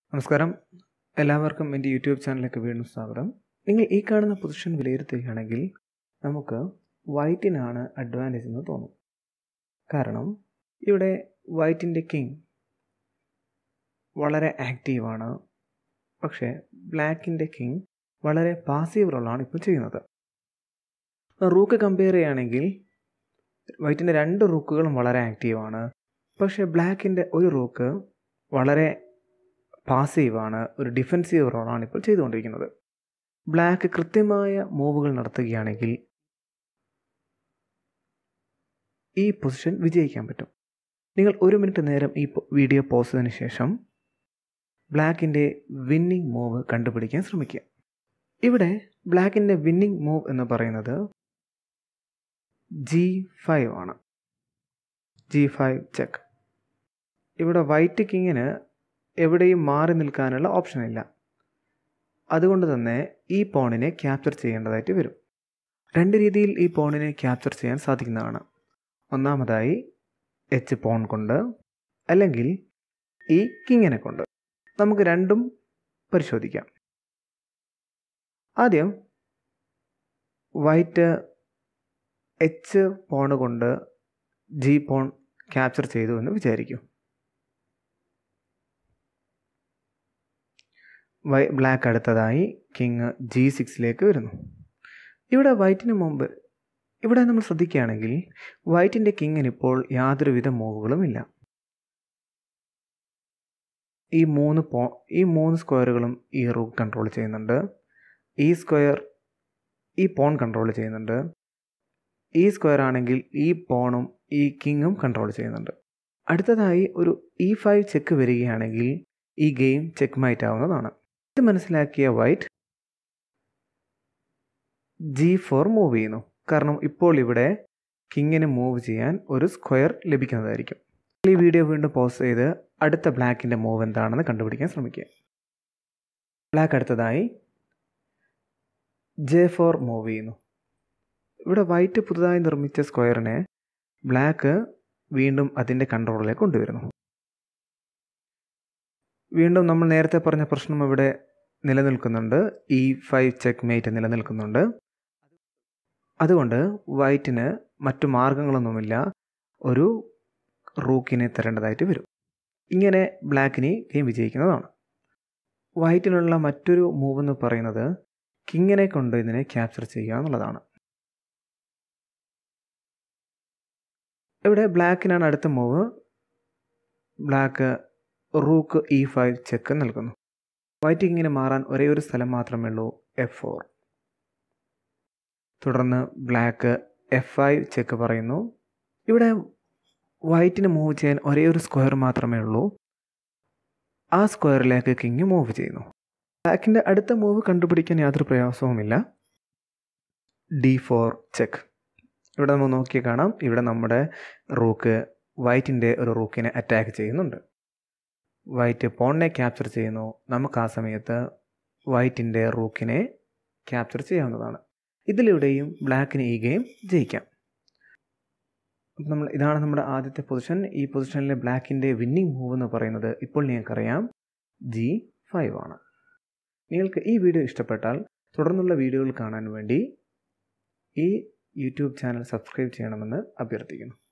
നമസ്കാരം എല്ലാവർക്കും എൻ്റെ യൂട്യൂബ് ചാനലിലേക്ക് വീണ്ടും സ്വാഗതം നിങ്ങൾ ഈ കാണുന്ന പൊസിഷൻ വിലയിരുത്തുകയാണെങ്കിൽ നമുക്ക് വൈറ്റിനാണ് അഡ്വാൻറ്റേജ് എന്ന് തോന്നും കാരണം ഇവിടെ വൈറ്റിൻ്റെ കിങ് വളരെ ആക്റ്റീവാണ് പക്ഷേ ബ്ലാക്കിൻ്റെ കിങ് വളരെ പാസീവ് റോളാണ് ഇപ്പോൾ ചെയ്യുന്നത് റൂക്ക് കമ്പയർ ചെയ്യുകയാണെങ്കിൽ വൈറ്റിൻ്റെ രണ്ട് റൂക്കുകളും വളരെ ആക്റ്റീവാണ് പക്ഷേ ബ്ലാക്കിൻ്റെ ഒരു റൂക്ക് വളരെ പാസീവാണ് ഒരു ഡിഫെൻസീവ് റോളാണ് ഇപ്പോൾ ചെയ്തുകൊണ്ടിരിക്കുന്നത് ബ്ലാക്ക് കൃത്യമായ മൂവുകൾ നടത്തുകയാണെങ്കിൽ ഈ പൊസിഷൻ വിജയിക്കാൻ പറ്റും നിങ്ങൾ ഒരു മിനിറ്റ് നേരം ഈ വീഡിയോ പോസ് ചെയ്തതിന് ശേഷം ബ്ലാക്കിൻ്റെ വിന്നിംഗ് മൂവ് കണ്ടുപിടിക്കാൻ ശ്രമിക്കുക ഇവിടെ ബ്ലാക്കിൻ്റെ വിന്നിംഗ് മൂവ് എന്ന് പറയുന്നത് ജി ഫൈവ് ആണ് ജി ഫൈവ് ചെക്ക് ഇവിടെ വൈറ്റ് കിങ്ങിന് എവിടെയും മാറി നിൽക്കാനുള്ള ഓപ്ഷൻ ഇല്ല അതുകൊണ്ട് തന്നെ ഈ പോണിനെ ക്യാപ്ചർ ചെയ്യേണ്ടതായിട്ട് വരും രണ്ട് രീതിയിൽ ഈ പോണിനെ ക്യാപ്ചർ ചെയ്യാൻ സാധിക്കുന്നതാണ് ഒന്നാമതായി എച്ച് പോൺ കൊണ്ട് അല്ലെങ്കിൽ ഈ കിങ്ങിനെ കൊണ്ട് നമുക്ക് രണ്ടും പരിശോധിക്കാം ആദ്യം വൈറ്റ് എച്ച് പോണ് കൊണ്ട് ജി പോൺ ക്യാപ്ചർ ചെയ്തു എന്ന് വിചാരിക്കും വൈ ബ്ലാക്ക് അടുത്തതായി കിങ് ജി സിക്സിലേക്ക് വരുന്നു ഇവിടെ വൈറ്റിന് മുമ്പ് ഇവിടെ നമ്മൾ ശ്രദ്ധിക്കുകയാണെങ്കിൽ വൈറ്റിൻ്റെ കിങ്ങിന് ഇപ്പോൾ യാതൊരുവിധ മൂവുകളും ഇല്ല ഈ മൂന്ന് പോ ഈ മൂന്ന് സ്ക്വയറുകളും ഈ റൂക്ക് കൺട്രോൾ ചെയ്യുന്നുണ്ട് ഈ സ്ക്വയർ ഈ പോൺ കൺട്രോൾ ചെയ്യുന്നുണ്ട് ഈ സ്ക്വയർ ആണെങ്കിൽ ഈ പോണും ഈ കിങ്ങും കൺട്രോൾ ചെയ്യുന്നുണ്ട് അടുത്തതായി ഒരു ഇ ഫൈവ് ചെക്ക് വരികയാണെങ്കിൽ ഈ ഗെയിം ചെക്ക് മൈറ്റ് ആവുന്നതാണ് ഇത് മനസ്സിലാക്കിയ വൈറ്റ് ജി ഫോർ മൂവ് ചെയ്യുന്നു കാരണം ഇപ്പോൾ ഇവിടെ കിങ്ങിന് മൂവ് ചെയ്യാൻ ഒരു സ്ക്വയർ ലഭിക്കുന്നതായിരിക്കും ഈ വീഡിയോ വീണ്ടും പോസ് ചെയ്ത് അടുത്ത ബ്ലാക്കിൻ്റെ മൂവ് എന്താണെന്ന് കണ്ടുപിടിക്കാൻ ശ്രമിക്കുക ബ്ലാക്ക് അടുത്തതായി ജെ ഫോർ മൂവ് ചെയ്യുന്നു ഇവിടെ വൈറ്റ് പുതുതായി നിർമ്മിച്ച സ്ക്വയറിനെ ബ്ലാക്ക് വീണ്ടും അതിൻ്റെ കൺട്രോളിലേക്ക് കൊണ്ടുവരുന്നു വീണ്ടും നമ്മൾ നേരത്തെ പറഞ്ഞ പ്രശ്നം ഇവിടെ നിലനിൽക്കുന്നുണ്ട് ഈ ഫൈവ് ചെക്ക് മേറ്റ് നിലനിൽക്കുന്നുണ്ട് അതുകൊണ്ട് വൈറ്റിന് മറ്റു മാർഗങ്ങളൊന്നുമില്ല ഒരു റൂക്കിനെ തരേണ്ടതായിട്ട് വരും ഇങ്ങനെ ബ്ലാക്കിന് ഗെയിം വിജയിക്കുന്നതാണ് വൈറ്റിനുള്ള മറ്റൊരു മൂവ് എന്ന് പറയുന്നത് കിങ്ങിനെ കൊണ്ട് ഇതിനെ ക്യാപ്ചർ ചെയ്യുക എന്നുള്ളതാണ് ഇവിടെ ബ്ലാക്കിനാണ് അടുത്ത move black rook E five check നൽകുന്നു വൈറ്റ് ഇങ്ങനെ മാറാൻ ഒരേ ഒരു സ്ഥലം മാത്രമേ ഉള്ളൂ എഫ് ഫോർ തുടർന്ന് ബ്ലാക്ക് എഫ് ഫൈവ് ചെക്ക് പറയുന്നു ഇവിടെ വൈറ്റിന് മൂവ് ചെയ്യാൻ ഒരേ ഒരു സ്ക്വയർ മാത്രമേ ഉള്ളൂ ആ സ്ക്വയറിലേക്ക് കിങ് മൂവ് ചെയ്യുന്നു ബ്ലാക്കിൻ്റെ അടുത്ത മൂവ് കണ്ടുപിടിക്കാൻ യാതൊരു പ്രയാസവുമില്ല ഡി ഫോർ ചെക്ക് ഇവിടെ നമ്മൾ നോക്കി കാണാം ഇവിടെ നമ്മുടെ റൂക്ക് വൈറ്റിൻ്റെ ഒരു റൂക്കിനെ അറ്റാക്ക് ചെയ്യുന്നുണ്ട് വൈറ്റ് പോണിനെ ക്യാപ്ചർ ചെയ്യുന്നു നമുക്ക് ആ സമയത്ത് വൈറ്റിൻ്റെ റൂക്കിനെ ക്യാപ്ചർ ചെയ്യാവുന്നതാണ് ഇതിലൂടെയും ബ്ലാക്കിന് ഈ ഗെയിം ജയിക്കാം നമ്മൾ ഇതാണ് നമ്മുടെ ആദ്യത്തെ പൊസിഷൻ ഈ പൊസിഷനിലെ ബ്ലാക്കിൻ്റെ വിന്നിംഗ് മൂവ് എന്ന് പറയുന്നത് ഇപ്പോൾ നിങ്ങൾക്കറിയാം ജി ഫൈവ് ആണ് നിങ്ങൾക്ക് ഈ വീഡിയോ ഇഷ്ടപ്പെട്ടാൽ തുടർന്നുള്ള വീഡിയോകൾ കാണാൻ വേണ്ടി ഈ യൂട്യൂബ് ചാനൽ സബ്സ്ക്രൈബ് ചെയ്യണമെന്ന് അഭ്യർത്ഥിക്കുന്നു